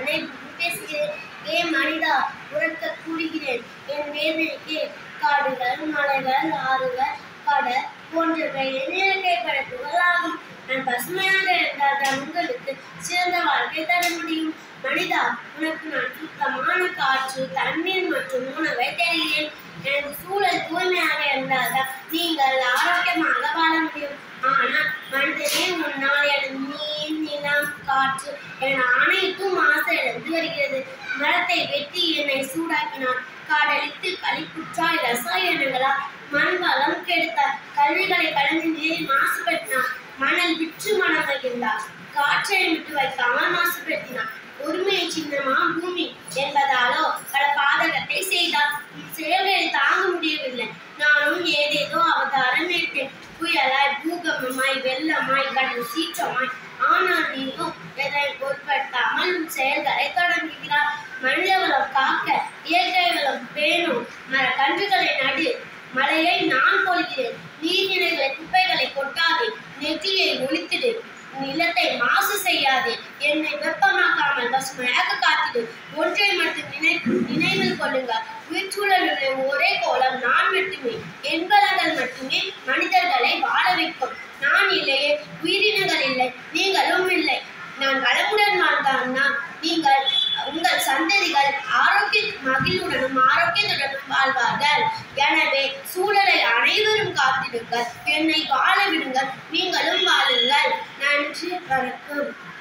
தன்னை பேசுகிறேன் ஏ மனிதா உறக்க கூறுகிறேன் என் வேதனைக்கு காடுகள் மலைகள் ஆறுகள் கடல் போன்றவை என் இயற்கை படைப்புகள் ஆகும் நான் பசுமையாக இருந்தால் தான் உங்களுக்கு சிறந்த வாழ்க்கை தர முடியும் மனிதா உனக்கு நான் சுத்தமான காற்று தண்ணீர் மற்றும் உணவை தருகிறேன் எனது சூழல் தூய்மையாக இருந்தால் தான் நீங்கள் ஆரோக்கியமாக வாழ முடியும் ஆனால் மனிதனே முன்னால் எனது நீர் நிலம் காற்று என அனைத்தும் மாசடைந்து வருகிறது மரத்தை வெட்டி என்னை சூடாக்கினார் காடழித்து களிப்புற்றாய் ரசாயனங்களால் மண் வளம் கெடுத்தார் கல்விகளை கடந்து நீரை மாசுபடுத்தினார் மணல் விற்று மனம் மகிழ்ந்தார் காற்றை விட்டு வைக்காமல் மாசுபடுத்தினார் ஒருமையை சின்னமா பூமி என்பதாலோ பல பாதகத்தை செய்தார் செயல்களை தாங்க முடியவில்லை நானும் ஏதேதோ அவதாரம் எடுத்தேன் புயலாய் பூகம்பமாய் வெள்ளமாய் கடல் சீற்றமாய் ஆனால் நீயும் எதை பொருட்படுத்தாமல் உன் செயல்களை தொடங்குகிறார் மனித வளம் காக்க இயற்கை வளம் பேணும் மர கன்றுகளை நடு மழையை நான் பொழிகிறேன் நீர்நிலைகளை குப்பைகளை கொட்டாதே நெற்றியை ஒழித்திடு நிலத்தை மாசு செய்யாதே என்னை வெப்பமாக்காமல் பசுமையாக காத்திடு ஒன்றை மட்டும் நினை நினைவில் கொள்ளுங்கள் உயிர்ச்சூழலுடைய ஒரே கோலம் நான் மட்டுமே என்பதங்கள் மட்டுமே மனிதர்களை வாழ வைக்கும் நான் இல்லையே உயிரினங்கள் இல்லை நீங்களும் இல்லை நான் வளமுடன் வாழ்ந்தான்னா நீங்கள் உங்கள் சந்ததிகள் ஆரோக்கிய மகிழ்வுடனும் ஆரோக்கியத்துடனும் வாழ்வார்கள் எனவே சூழலை அனைவரும் காத்திடுங்கள் என்னை வாழ விடுங்கள் நீங்களும் வாழுங்கள் நன்றி வணக்கம்